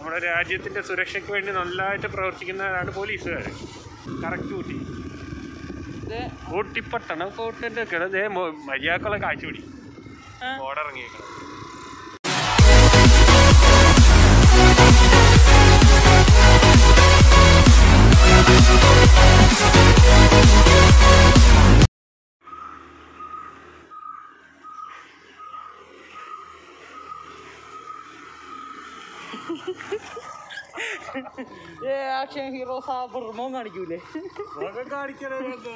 നമ്മുടെ രാജ്യത്തിൻ്റെ സുരക്ഷയ്ക്ക് വേണ്ടി നല്ലതായിട്ട് പ്രവർത്തിക്കുന്നവരാണ് പോലീസുകാർ കറക്റ്റ് ഊട്ടി ഇത് ഊട്ടിപ്പട്ടണം കോട്ടിൻ്റെ ഒക്കെ ദേ മൊ- മര്യാദക്കുള്ള കാഴ്ച പിടി ആ. ബോർഡർ ഇറങ്ങിയേക്കണം ഏ ആക്ഷൻ ഹീറോ സാബർമോ കാണിക്കൂലേ അതൊക്കെ കാണിക്കണേ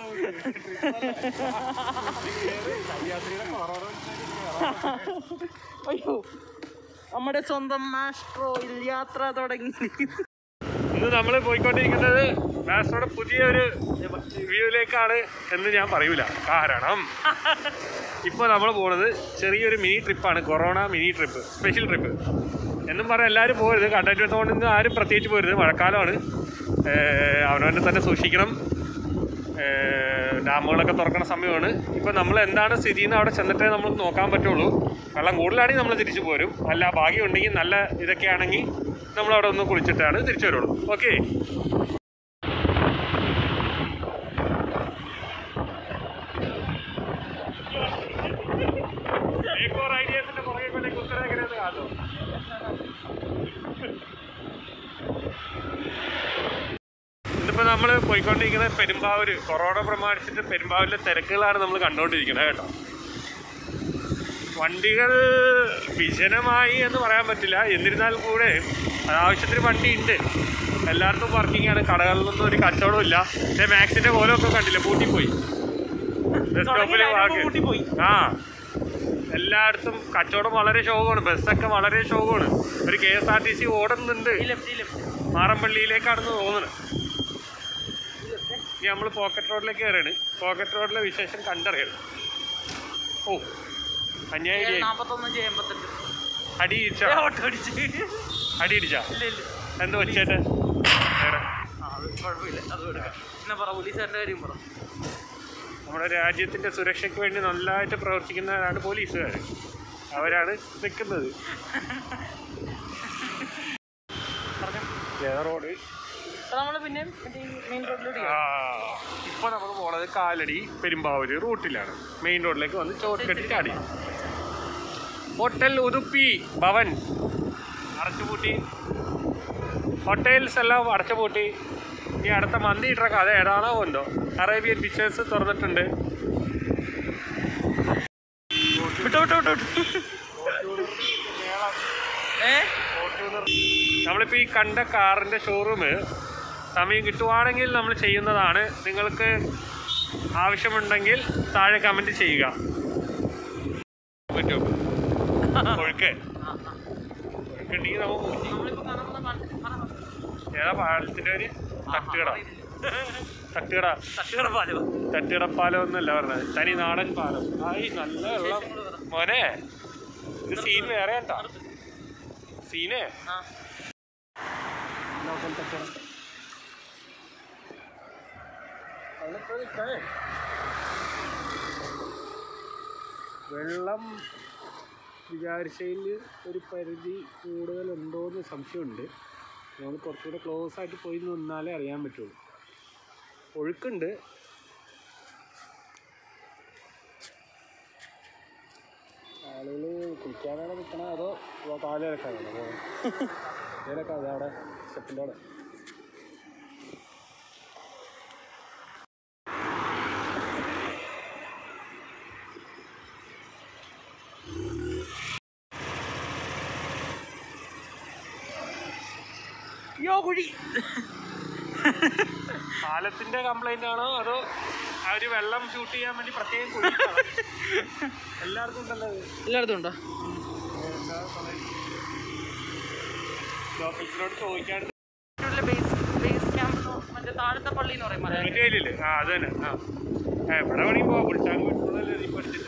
അയ്യോ നമ്മുടെ സ്വന്തം മാസ്ട്രോയിൽ യാത്ര തുടങ്ങി ഇന്ന് നമ്മൾ പോയിക്കൊണ്ടിരിക്കുന്നത് മാസ്റ്ററുടെ പുതിയൊരു വ്യൂവിലേക്കാണ് എന്ന് ഞാൻ പറയൂല കാരണം ഇപ്പോൾ നമ്മൾ പോണത് ചെറിയൊരു മിനി ട്രിപ്പാണ് corona mini trip special trip എന്നും പറഞ്ഞാൽ എല്ലാവരും പോരുത് കണ്ടന്റ് നിന്ന് ആരും പ്രത്യേകിച്ച് പോരുത് മഴക്കാലമാണ് ഏഹ് അവനവനെ തന്നെ സൂക്ഷിക്കണം ഏഹ് ഡാമുകളൊക്കെ തുറക്കണ സമയമാണ് ഇപ്പോൾ നമ്മൾ എന്താണ് സ്ഥിതി എന്ന് അവിടെ ചെന്നിട്ടേ നമുക്ക് നോക്കാൻ പറ്റുള്ളൂ വെള്ളം കൂടുതലാണെങ്കിൽ നമ്മൾ തിരിച്ചു പോരും അല്ല ഭാഗ്യമുണ്ടെങ്കിൽ നല്ല ഇതൊക്കെ ആണെങ്കിൽ നമ്മൾ അവിടെ ഒന്ന് കുളിച്ചിട്ടാണ് തിരിച്ചു വരുള്ളൂ ഓക്കെ ഇന്നിപ്പോ നമ്മൾ പോയിക്കൊണ്ടിരിക്കുന്നത് പെരുമ്പാവൂര് കൊറോണ പ്രമാണിച്ചിട്ട് പെരുമ്പാവൂരിലെ തിരക്കുകളാണ് നമ്മൾ കണ്ടുകൊണ്ടിരിക്കുന്നത് കേട്ടോ വണ്ടികൾ വിജനമായി എന്ന് പറയാൻ പറ്റില്ല എന്നിരുന്നാൽ കൂടെ ആവശ്യത്തിന് വണ്ടി ഉണ്ട് എല്ലായിടത്തും വർക്കിംഗ് ആണ് കടകളിലൊന്നും ഒരു കച്ചവടവും ഇല്ല പക്ഷേ മാക്സിന്റെ കോലമൊക്കെ കണ്ടില്ല പൂട്ടിപ്പോയി ബസ് സ്റ്റോപ്പിൽ വാക്ക് പോയി ആ എല്ലായിടത്തും കച്ചവടം വളരെ ശോകമാണ് ബസ്സൊക്കെ വളരെ ശോകമാണ് ഒരു K S R T C ഓടുന്നുണ്ട് ഈ ലെഫ്റ്റ് ഈ ലെഫ്റ്റ് മാറമ്പള്ളിയിലേക്കാണെന്ന് തോന്നുന്നത് ഇനി നമ്മൾ പോക്കറ്റ് റോഡിലേക്ക് കയറാണ് പോക്കറ്റ് റോഡിലെ വിശേഷം കണ്ടറിയണം ഓ അന്യായി നാപ്പത്തൊന്ന് എൺപത്തെട്ട് അടി ഇടിച്ച ഓട്ടോ അടിച്ച് അടി ഇടിച്ച ഇല്ല ഇല്ല എന്ത് വെച്ചേട്ടെ വേറെ ആ അത് കുഴപ്പമില്ല അത് എടുക്കാം പിന്നെ പറ പോലീസുകാരൻ്റെ കാര്യം പറ നമ്മുടെ രാജ്യത്തിൻ്റെ സുരക്ഷയ്ക്ക് വേണ്ടി നല്ലതായിട്ട് പ്രവർത്തിക്കുന്നവരാണ് പോലീസുകാർ അവരാണ് നിൽക്കുന്നത് ഏതാ റോഡ് അപ്പോൾ നമ്മൾ പിന്നെ മറ്റേ മെയിൻ റോഡിലോട്ട് ആ ഇപ്പോൾ നമ്മൾ പോണത് കാലടി പെരുമ്പാവൂര് റൂട്ടിലാണ് മെയിൻ റോഡിലേക്ക് വന്ന് ചോർക്കട്ടി ചാടി ഹോട്ടൽ ഉതുപ്പി ഭവൻ അടച്ചുപൂട്ടി ഹോട്ടൽസ് എല്ലാം അടച്ചുപൂട്ടി ഇനി അടുത്ത മന്തി ഇട്ട കഥ ഏതാണോ എന്തോ അറേബ്യൻ ഫിഷേഴ്സ് തുറന്നിട്ടുണ്ട് വിട്ടോ വിട്ടോ വിട്ടോ വിട്ടോ ഏ നമ്മളിപ്പോൾ ഈ കണ്ട കാറിൻ്റെ ഷോറൂം സമയം കിട്ടുവാണെങ്കിൽ നമ്മൾ ചെയ്യുന്നതാണ് നിങ്ങൾക്ക് ആവശ്യമുണ്ടെങ്കിൽ താഴെ കമൻറ്റ് ചെയ്യുക പറ്റുമോ ഒഴുക്ക് ഒഴുക്കുണ്ടെങ്കിൽ നമുക്ക് പോയി. നമ്മളിപ്പോൾ കാണാൻ പോകുന്ന പാലത്തിൽ- പറ, പറ. ഏതാ പാലത്തിൻ്റെ ഒരു തട്ടുകട തട്ടുകട തട്ടുകട പാലോ തട്ടുകട പാലം ഒന്നല്ല പറഞ്ഞത് തനി നാടൻ പാലം ആയി നല്ല വെള്ളം മോനെ ഇത് സീൻ വേറെ കേട്ടാ സീനേ ആ ലോക്കൽ തട്ടുകട അതിലിപ്പോ നിൽക്കാനേ. വെള്ളം വിചാരിച്ചതിൽ ഒരു പരിധി കൂടുതലുണ്ടോ എന്ന് സംശയമുണ്ട് നമ്മൾ കുറച്ചുകൂടെ ക്ലോസ് ആയിട്ട് പോയി നിന്നാലേ അറിയാൻ പറ്റുള്ളൂ ഒഴുക്കുണ്ട് ആളുകൾ കുളിക്കാനാണ് നിൽക്കണത് അതോ കാലിറക്കാനാണോ ഇതിലൊക്കെ അതെ അവിടെ സ്റ്റെപ്പിൻ്റെ അവിടെ യോ കുഴി പാലത്തിന്റെ കംപ്ലൈന്റ് ആണോ അതോ അവര് വെള്ളം ഷൂട്ട് ചെയ്യാൻ വേണ്ടി പ്രത്യേകം കുഴിക്കുകയാണോ? എല്ലാവർക്കും ഉണ്ടല്ലോ ഇത്. എല്ലായിടത്തും ഉണ്ടോ എന്താ പറയുക? ലോക്കൽസിനോട് ചോദിക്കാണ്ട് ബേസ് ബേസ് ക്യാമ്പ് മറ്റേ താഴത്തെ പള്ളി എന്ന് പറയും മലയാളം മറ്റേലില്ലേ ആ അത് തന്നെ ആ ആ, എവിടെ വേണമെങ്കിൽ പോവാം വിളിച്ചാൽ വിട്ടുള്ളതല്ലേ നീ പഠിച്ചിട്ട്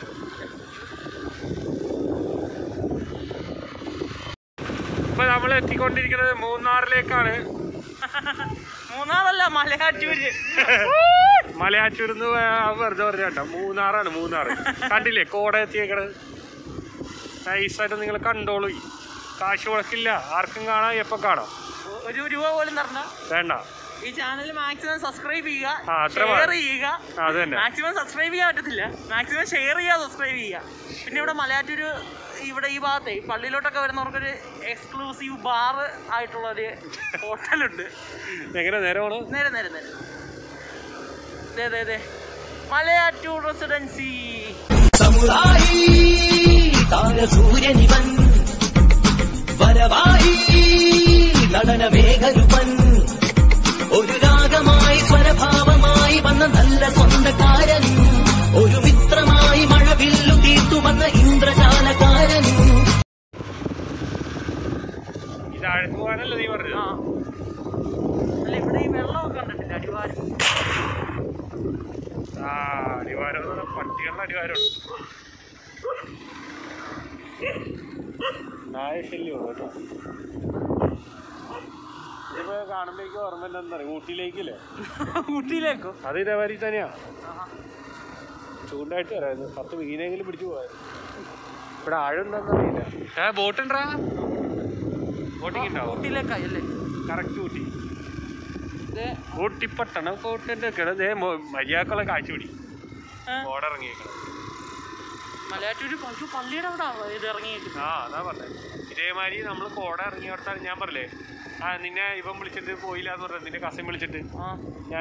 ഇപ്പൊ നമ്മൾ എത്തിക്കൊണ്ടിരിക്കുന്നത് മൂന്നാറിലേക്കാണ് മൂന്നാറല്ല മലയാറ്റൂര് മലയാറ്റൂർന്ന് വെറുതെ പറഞ്ഞ കേട്ടോ മൂന്നാറാണ് മൂന്നാറ് കണ്ടില്ലേ കോട എത്തിയേക്കണത് നൈസായിട്ട് നിങ്ങൾ കണ്ടോളൂ കാശ് മുടക്കില്ല ആർക്കും കാണാം എപ്പോൾ കാണാം ഒരു രൂപ പോലും തരണ്ട വേണ്ട ഈ ചാനൽ മാക്സിമം സബ്സ്ക്രൈബ് ചെയ്യുക ആ, അത്ര ഷെയർ മതി. ചെയ്യുക ആ, അത് തന്നെ മാക്സിമം സബ്സ്ക്രൈബ് ചെയ്യാൻ പറ്റത്തില്ല മാക്സിമം ഷെയർ ചെയ്യുക സബ്സ്ക്രൈബ് ചെയ്യുക പിന്നെ ഇവിടെ മലയാറ്റൂര് ഇവിടെ ഈ ഭാഗത്തെ പള്ളിയിലോട്ടൊക്കെ വരുന്നവർക്കൊരു എക്സ്ക്ലൂസീവ് ബാർ ആയിട്ടുള്ള ഒരു ഹോട്ടലുണ്ട് എങ്ങനെ നേരമാണ് നേരെ നേരെ നേരെ ദേ ദേ ദേ മലയാറ്റൂർ റെസിഡൻസി സമുറായി താരസൂര്യനിവൻ വരവായി നടനമേഘരുപൻ ഒരു രാഗമായി സ്വരഭാവമായി വന്ന നല്ല സ്വന്തക്കാരൻ ഒരു മിത്രമായി മഴവില്ലു തീർത്തു വന്ന ഇന്ദ്രജാലകാരൻ ഇത് അഴുക്കുവാനല്ലേ നീ പറഞ്ഞത് ആ അല്ല ഇവിടെ ഈ വെള്ളമൊക്കെ കണ്ടിട്ടില്ല അടിവാരം ആ അടിവാരം എന്ന് പറഞ്ഞാൽ പട്ടികളുടെ അടിവാരം നായ ശല്യമാണ് കേട്ടോ ഇതിപ്പോ കാണുമ്പോഴേക്കും ഓർമ്മ എന്താ പറയുക ഊട്ടിയിലേക്കില്ലേ ഊട്ടിയിലേക്കോ അത് ഇതേമാതിരി തന്നെയാ ചൂണ്ടായിട്ട് വരായിരുന്നു പത്ത് മീനെങ്കിലും പിടിച്ചു പോയത് ഇവിടെ ആഴം എന്താണെന്ന് അറിയില്ല ഏ ബോട്ട് ഉണ്ടാ ബോട്ടിങ് ഉണ്ടാവും ഊട്ടിയിലേക്കായി അല്ലേ കറക്റ്റ് ഊട്ടി ഇത് ഊട്ടിപ്പട്ടണം കോട്ടിന്റെ കിടന്നേ മര്യാദക്കുള്ള കാഴ്ച പിടി ഏ? ബോർഡ് ഇറങ്ങിയേക്കണം മലയാറ്റൂര് പശു പള്ളിയുടെ അവിടെ ഇത് ഇറങ്ങിയിട്ട് ആ അതാ പറഞ്ഞത് ഇതേമാതിരി നമ്മൾ കോട ഇറങ്ങിയോടത്താണ് ഞാൻ പറഞ്ഞില്ലേ ആ നിന്നെ ഇവൻ വിളിച്ചിട്ട് പോയില്ല എന്ന് പറഞ്ഞത് നിന്റെ കസൻ വിളിച്ചിട്ട് ആ ഞാൻ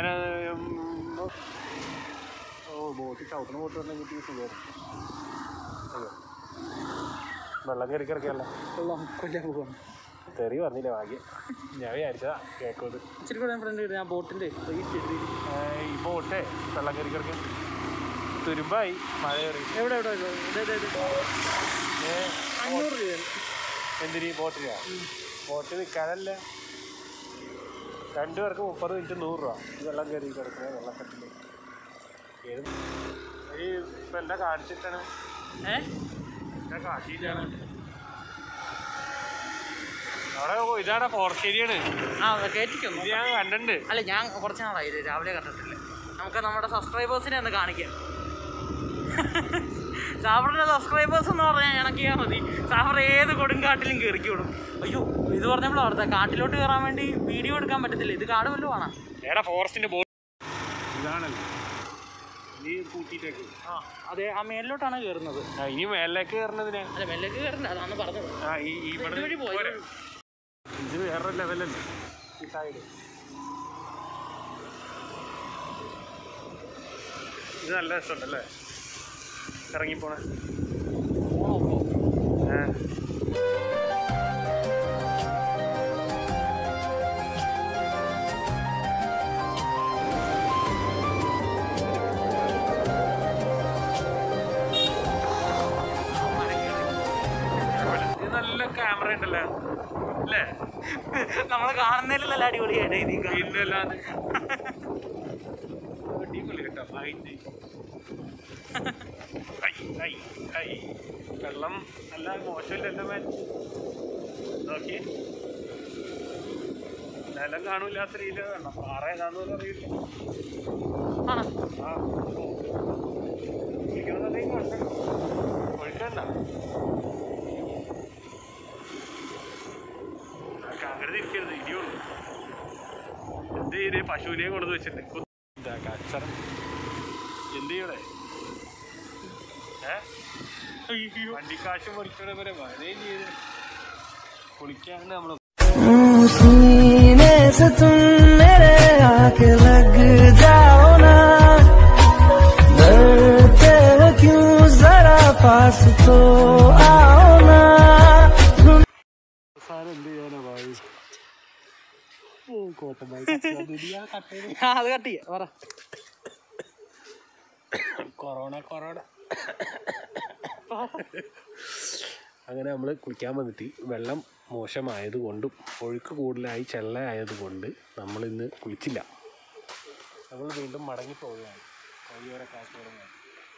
ഓ ബോട്ട് ചവിട്ടണ ബോട്ട് പറഞ്ഞ കിട്ടിയ സുഖമായിരുന്നു അയ്യോ വെള്ളം കയറി കിടക്കല്ല കൊള്ളാം കൊല്ലാൻ പോവാണ് തെറി പറഞ്ഞില്ല ഭാഗ്യം ഞാൻ വിചാരിച്ചതാ കേക്കോത് ഇച്ചിരി കൂടെ ഫ്രണ്ട് ഞാൻ ബോട്ടിന്റെ ഈ ബോട്ടേ വെള്ളം കയറി കിടക്കാൻ തുരുമ്പായി മഴ കയറി എവിടെ എവിടെ എവിടെ? ദേ, ദേ, ദേ. ഏ, അഞ്ഞൂറ് രൂപ എന്തിനീ ബോട്ടിലാ ബോട്ട് നിൽക്കാനല്ല രണ്ടു പേർക്ക് മുപ്പത് മിനിറ്റ് നൂറ് രൂപ ഈ വെള്ളം കയറി കിടക്കുന്ന വെള്ളക്കെട്ടിൽ ഏത് ഈ ഇപ്പം എന്താ കാണിച്ചിട്ടാണ് ഏ എന്താ കാട്ടിയിട്ടാണ് അവിടെ ഓ- ഇതാണ് ഫോറസ്റ്റ് ഏരിയ ആണ് ആ കയറ്റിക്കൊന്നു ഇത് ഞാൻ കണ്ടിട്ടുണ്ട് അല്ല ഞാൻ കുറച്ച് നാളായി ഇത് രാവിലെ കണ്ടിട്ടില്ല നമുക്ക് നമ്മുടെ സബ്സ്ക്രൈബേഴ്സിനെ ഒന്ന് കാണിക്കാം സാബറിന്റെ സബ്സ്ക്രൈബേഴ്സ് എന്ന് പറഞ്ഞാൽ ഇണക്കിയാൽ മതി സാബർ ഏത് കൊടുങ്കാട്ടിലും കയറിക്കോളും അയ്യോ ഇത് പറഞ്ഞപ്പോൾ അവിടുത്തെ കാട്ടിലോട്ട് കയറാൻ വേണ്ടി വീഡിയോ എടുക്കാൻ പറ്റത്തില്ല ഇത് കാട് വല്ലതും ആണ് ഏടാ ഫോറസ്റ്റിന്റെ ബോട്ട് ഇതാണല്ലോ നീ കൂട്ടിയിട്ടേക്ക് ആ അതെ ആ മേലിലോട്ടാണ് കയറുന്നത് ആ ഇനി മേലേക്ക് കയറണതിനെ അല്ല മേലേക്ക് കയറണ്ട അതാണ് പറഞ്ഞത് ആ ഈ ഈ ഇവിടെ ഇതുവഴി പോയി. പോരെ. ഇത് വേറെ ലെവലല്ലേ ഈ സൈഡ് ഇത് നല്ല രസമുണ്ടല്ലേ ഇറങ്ങിപ്പോണേ ഏ. ഇത് നല്ല ക്യാമറ ഉണ്ടല്ലേ അല്ലേ നമ്മളെ കാണുന്നതിൽ നല്ല അടിപൊളിയായിട്ട് ഇത് കാണും. പിന്നെ അല്ലാതെ അടിപൊളി കേട്ടോ മൈൻഡ് ഐ, ഐ, ഐ. വെള്ളം നല്ല മോശമില്ലല്ലോ മാൻ നോക്കി നിലം കാണൂലാത്ത രീതിയിൽ വേണം പാറ ഏതാന്ന് പോലും അറിയില്ല ആണ് ആ കുളിക്കണമെന്നുണ്ടെങ്കിൽ കുഴപ്പമില്ല. ഒഴുക്കണ്ട അങ്ങനെ ഇരിക്കരുത് ഇടിയുള്ളൂ എന്ത് ചെയ്തേ പശുവിനെ കൊണ്ടു വെച്ചിട്ടുണ്ട് കു- ഇതാ കച്ചറ എന്ത് ചെയ്യണേ ഏ വണ്ടിക്കാശ് മുറിക്കണ പോലെ മഴയും ചെയ്ത് കുളിക്കാൻ നമ്മള് सीने से तुम मेरे आके लग जाओ ना डरते हो क्यों जरा पास तो आओ ना അവസാനം എന്ത് ചെയ്യാനാ ഭാവി ഓ കോട്ടമായി ആ അത് കട്ട് ചെയ്യാം പറ കൊറോണ കൊറോണ അങ്ങനെ നമ്മൾ കുളിക്കാൻ വന്നിട്ട് വെള്ളം മോശമായത് കൊണ്ടും ഒഴുക്ക് കൂടുതലായി ചെള്ളയായത് കൊണ്ട് നമ്മളിന്ന് കുളിച്ചില്ല നമ്മൾ വീണ്ടും മടങ്ങി പോവുകയാണ് വഴിയോര കാഴ്ചകളുമായി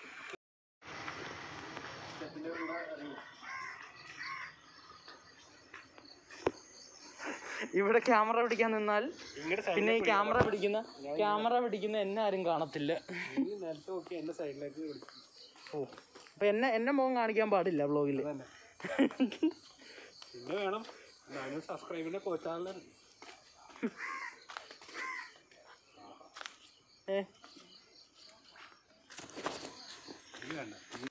ഇവിടെ ക്യാമറ പിടിക്കാൻ നിന്നാൽ ഇങ്ങോട്ട് പിന്നെ ഈ ക്യാമറ പിടിക്കുന്ന ക്യാമറ പിടിക്കുന്ന എന്നെ ആരും കാണത്തില്ല നേരത്തെ നോക്കി എൻ്റെ സൈഡിലേക്ക് വിളിക്കും ഓ അപ്പൊ എന്നെ എന്നെ മുഖം കാണിക്കാൻ പാടില്ല വ്ളോഗിൽ തന്നെ പിന്നെ വേണം നാനൂറ് സബ്സ്ക്രൈബിന്റെ കോച്ചാണല്ലോ ഏ ഇത് വേണ്ട ഇത്